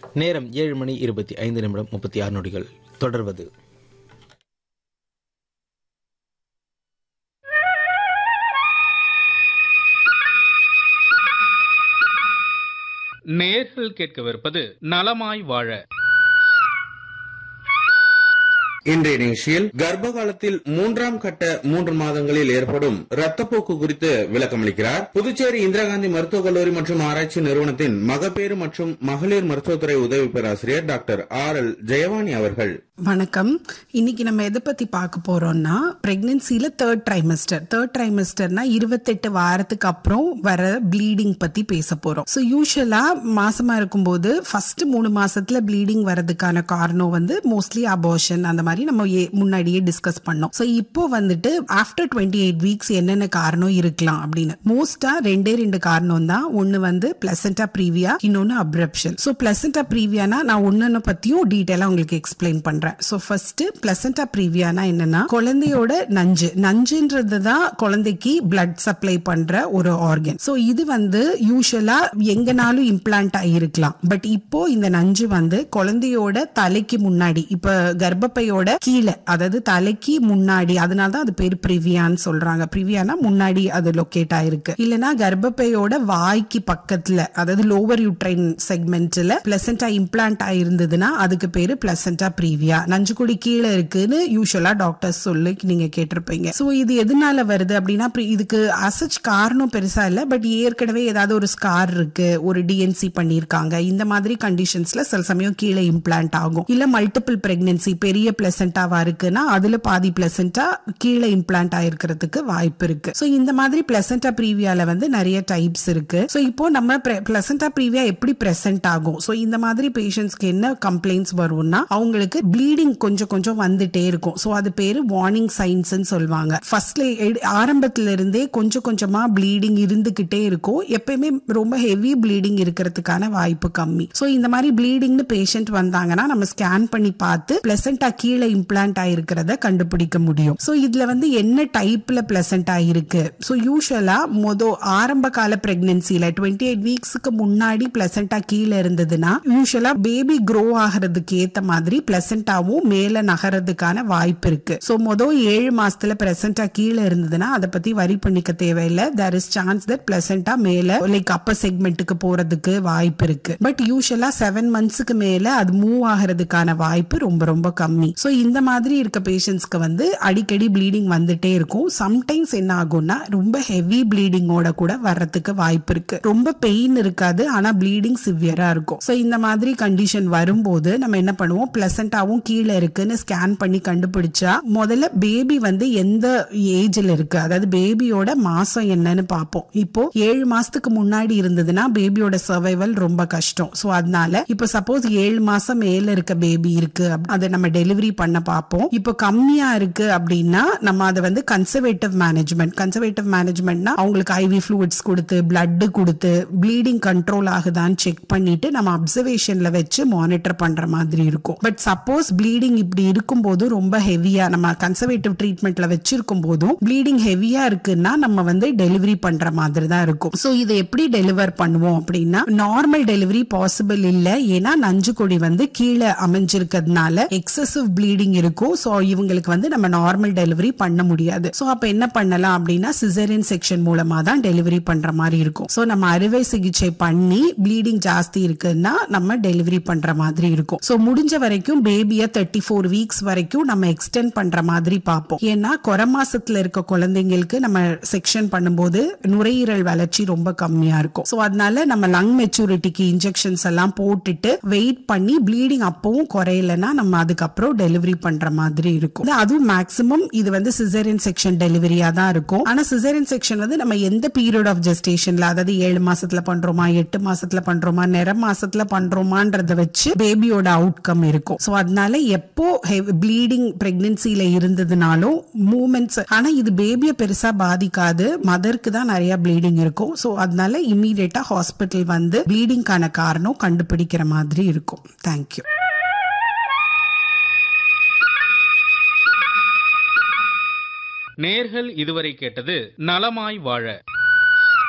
நேரம் ஏழு மணி இருபத்தி ஐந்து நிமிடம் முப்பத்தி ஆறு நொடிகள் தொடர்வது நேர்கள் கேட்கவிருப்பது நலமாய் வாழ இன்றைய நிகழ்ச்சியில் கர்ப்ப காலத்தில் மூன்றாம் கட்ட மூன்று மாதங்களில் ஏற்படும் ரத்தப்போக்கு குறித்து விளக்கமளிக்கிறார் புதுச்சேரி இந்திரா காந்தி மருத்துவக் கல்லூரி மற்றும் ஆராய்ச்சி நிறுவனத்தின் மகப்பேறு மற்றும் மகளிர் மருத்துவத்துறை உதவி பேராசிரியர் டாக்டர் ஆர் எல் ஜெயவாணி அவர்கள் வணக்கம் இன்னைக்கு நம்ம எதை பத்தி பார்க்க போறோம்னா பிரெக்னன்சில தேர்ட் ட்ரைமஸ்டர் தேர்ட் ட்ரைமஸ்டர்னா இருபத்தெட்டு வாரத்துக்கு அப்புறம் வர ப்ளீடிங் பத்தி பேச போறோம் ஸோ யூஸ்வலா மாசமா இருக்கும்போது ஃபர்ஸ்ட் மூணு மாசத்துல ப்ளீடிங் வரதுக்கான காரணம் வந்து மோஸ்ட்லி அபோஷன் அந்த மாதிரி நம்ம ஏ- முன்னாடியே டிஸ்கஸ் பண்ணோம் ஸோ இப்போ வந்துட்டு ஆஃப்டர் டுவெண்ட்டி எயிட் வீக்ஸ் என்னென்ன காரணம் இருக்கலாம் அப்படின்னு மோஸ்டா ரெண்டே ரெண்டு காரணம் தான் ஒன்னு வந்து பிளசண்டா ப்ரீவியா இன்னொன்னு அப்ரப்ஷன் ஸோ பிளசண்டா ப்ரீவியானா நான் ஒன்னு பத்தியும் டீட்டெயிலா உங்களுக்கு எக்ஸ்பிளைன் பண்றேன் ஸோ ஃபர்ஸ்ட் பிளசண்டா ப்ரீவியானா என்னன்னா குழந்தையோட நஞ்சு நஞ்சுன்றது தான் குழந்தைக்கு பிளட் சப்ளை பண்ற ஒரு ஆர்கன் ஸோ இது வந்து யூஸ்வலா எங்கனாலும் இம்ப்ளான்ட் ஆகிருக்கலாம் பட் இப்போ இந்த நஞ்சு வந்து குழந்தையோட தலைக்கு முன்னாடி இப்ப கர்ப்பப்பையோட கீழே அதாவது தலைக்கு முன்னாடி அதனால தான் அது பேர் பிரிவியான்னு சொல்றாங்க பிரிவியானா முன்னாடி அது லொக்கேட் ஆயிருக்கு இல்லனா கர்ப்பப்பையோட வாய்க்கு பக்கத்துல அதாவது லோவர் யூட்ரைன் செக்மெண்ட்ல பிளசண்டா இம்ப்ளான்ட் ஆயிருந்ததுன்னா அதுக்கு பேரு பிளசண்டா ப்ரீவியா நஞ்சுக்குடி கீழே இருக்குன்னு யூஸ்வலா டாக்டர்ஸ் சொல்லி நீங்க கேட்டிருப்பீங்க சோ இது எதனால வருது அப்படின்னா pre- இதுக்கு அசச் காரணம் பெருசா இல்ல பட் ஏற்கனவே ஏதாவது ஒரு ஸ்கார் இருக்கு ஒரு டிஎன்சி பண்ணிருக்காங்க இந்த மாதிரி கண்டிஷன்ஸ்ல சில சமயம் கீழே இம்ப்ளான்ட் ஆகும் இல்ல மல்டிபிள் பிரெக்னன்சி பெரிய பிளசண்டாவா இருக்குன்னா அதுல பாதி பிளசண்டா கீழே இம்ப்ளான்ட் ஆயிருக்கிறதுக்கு வாய்ப்பு இருக்கு சோ இந்த மாதிரி பிளசண்டா ப்ரீவியால வந்து நிறைய டைப்ஸ் இருக்கு சோ இப்போ நம்ம பிளசண்டா ப்ரீவியா எப்படி பிரசன்ட் ஆகும் சோ இந்த மாதிரி பேஷண்ட்ஸ்க்கு என்ன கம்ப்ளைண்ட்ஸ் வரும்னா அவங்களுக்கு ப்ளீடிங் கொஞ்சம் கொஞ்சம் வந்துட்டே இருக்கும் சோ அது பேரு வார்னிங் சைன்ஸ் சொல்லுவாங்க ஃபர்ஸ்ட்ல ஆரம்பத்துல இருந்தே கொஞ்சம் கொஞ்சமா ப்ளீடிங் இருந்துகிட்டே இருக்கும் எப்பயுமே ரொம்ப ஹெவி ப்ளீடிங் இருக்கிறதுக்கான வாய்ப்பு கம்மி சோ இந்த மாதிரி ப்ளீடிங்னு பேஷண்ட் வந்தாங்கன்னா நம்ம ஸ்கேன் பண்ணி பார்த்து பிளசண்டா கீழே இம்ப்ளான்ட் ஆயிருக்கிறத கண்டுபிடிக்க முடியும் சோ இதுல வந்து என்ன டைப்ல பிளசண்ட் ஆயிருக்கு சோ யூஸ்வலா மொத ஆரம்ப கால பிரெக்னன்சில டுவெண்ட்டி எயிட் வீக்ஸ்க்கு முன்னாடி பிளசண்டா கீழே இருந்ததுன்னா யூஸ்வலா பேபி க்ரோ ஆகிறதுக்கு ஏத்த மாதிரி பிளசண்டாவும் மேல நகரதுக்கான வாய்ப்பு இருக்கு சோ மொதல் ஏழு மாசத்துல பிளசண்டா கீழே இருந்ததுன்னா அதை பத்தி வரி பண்ணிக்க தேவையில்லை there is chance that placenta மேல லைக் அப்பர் செக்மெண்ட்டுக்கு போறதுக்கு வாய்ப்பு இருக்கு பட் யூஸ்வலா செவன் மந்த்ஸ்க்கு மேல அது மூவ் ஆகிறதுக்கான வாய்ப்பு ரொம்ப ரொம்ப கம்மி சோ இந்த மாதிரி இருக்க பேஷண்ட்ஸ்க்கு வந்து அடிக்கடி ப்ளீடிங் வந்துட்டே இருக்கும் சம்டைம்ஸ் என்ன ஆகும்னா ரொம்ப ஹெவி ப்ளீடிங்கோட கூட வர்றதுக்கு வாய்ப்பு இருக்கு ரொம்ப பெயின் இருக்காது ஆனா ப்ளீடிங் சிவியரா இருக்கும் சோ இந்த மாதிரி கண்டிஷன் வரும்போது நம்ம என்ன பண்ணுவோம் பிளசண்டாவும் கீழே இருக்குன்னு ஸ்கேன் பண்ணி கண்டுபிடிச்சா முதல்ல பேபி வந்து எந்த ஏஜ்ல இருக்கு அதாவது பேபியோட மாசம் என்னன்னு பார்ப்போம் இப்போ ஏழு மாசத்துக்கு முன்னாடி இருந்ததுன்னா பேபியோட சர்வைவல் ரொம்ப கஷ்டம் சோ அதனால இப்போ சப்போஸ் ஏழு மாசம் மேல இருக்க பேபி இருக்கு அப்- அதை நம்ம டெலிவரி பண்ண பார்ப்போம் இப்போ கம்மியா இருக்கு அப்படின்னா நம்ம அதை வந்து கன்சர்வேட்டிவ் மேனேஜ்மெண்ட் கன்சர்வேட்டிவ் மேனேஜ்மெண்ட்னா அவங்களுக்கு ஐவி ஃப்ளூயிட்ஸ் கொடுத்து பிளட் கொடுத்து ப்ளீடிங் கண்ட்ரோல் ஆகுதான்னு செக் பண்ணிட்டு நம்ம அப்சர்வேஷன்ல வச்சு மானிட்டர் பண்ற மாதிரி இருக்கும் பட் சப்போஸ் ப்ளீடிங் இப்படி இருக்கும்போது ரொம்ப ஹெவியா நம்ம கன்சர்வேட்டிவ் ட்ரீட்மெண்ட்ல வச்சிருக்கும் போதும் ப்ளீடிங் ஹெவியா இருக்குன்னா நம்ம வந்து டெலிவரி பண்ற மாதிரி தான் இருக்கும் சோ இதை எப்படி டெலிவர் பண்ணுவோம் அப்படின்னா நார்மல் டெலிவரி பாசிபிள் இல்ல ஏன்னா நஞ்சு கொடி வந்து கீழே அமைஞ்சிருக்கிறதுனால எக்ஸசிவ் ப்ளீடிங் இருக்கும் சோ இவங்களுக்கு வந்து நம்ம நார்மல் டெலிவரி பண்ண முடியாது சோ அப்ப என்ன பண்ணலாம் அப்படின்னா சிசரியன் செக்ஷன் மூலமா தான் டெலிவரி பண்ற மாதிரி இருக்கும் சோ நம்ம அறுவை சிகிச்சை பண்ணி ப்ளீடிங் ஜாஸ்தி இருக்குன்னா நம்ம டெலிவரி பண்ற மாதிரி இருக்கும் சோ முடிஞ்ச வரைக்கும் பேபிய தேர்ட்டி ஃபோர் வீக்ஸ் வரைக்கும் நம்ம எக்ஸ்டெண்ட் பண்ற மாதிரி பார்ப்போம் ஏன்னா குறை மாசத்துல இருக்க குழந்தைங்களுக்கு நம்ம செக்ஷன் பண்ணும்போது நுரையீரல் வளர்ச்சி ரொம்ப கம்மியா இருக்கும் சோ அதனால நம்ம லங் மெச்சூரிட்டிக்கு இன்ஜெக்ஷன்ஸ் எல்லாம் போட்டுட்டு வெயிட் பண்ணி ப்ளீடிங் அப்பவும் குறையலன்னா நம்ம அதுக்கப்புறம் டெலிவரி பண்ற மாதிரி இருக்கும் அதுவும் மேக்ஸிமம் இது வந்து சிசரியன் செக்ஷன் டெலிவரியா தான் இருக்கும் ஆனா சிசரியன் செக்ஷன் வந்து நம்ம எந்த பீரியட் ஆஃப் ஜெஸ்டேஷன்ல அதாவது ஏழு மாசத்துல பண்றோமா எட்டு மாசத்துல பண்றோமா நிற மாசத்துல பண்றோமான்றத வச்சு பேபியோட அவுட்கம் இருக்கும் சோ அதனால எப்போ ப்ளீடிங் பிரெக்னன்சில இருந்ததுனாலும் மூமெண்ட்ஸ் ஆனா இது பேபிய பெருசா பாதிக்காது மதருக்கு தான் நிறைய ப்ளீடிங் இருக்கும் சோ அதனால இம்மீடியட்டா ஹாஸ்பிட்டல் வந்து ப்ளீடிங்கான காரணம் கண்டுபிடிக்கிற மாதிரி இருக்கும் தேங்க்யூ நேர்கள் இதுவரை கேட்டது நலமாய் வாழ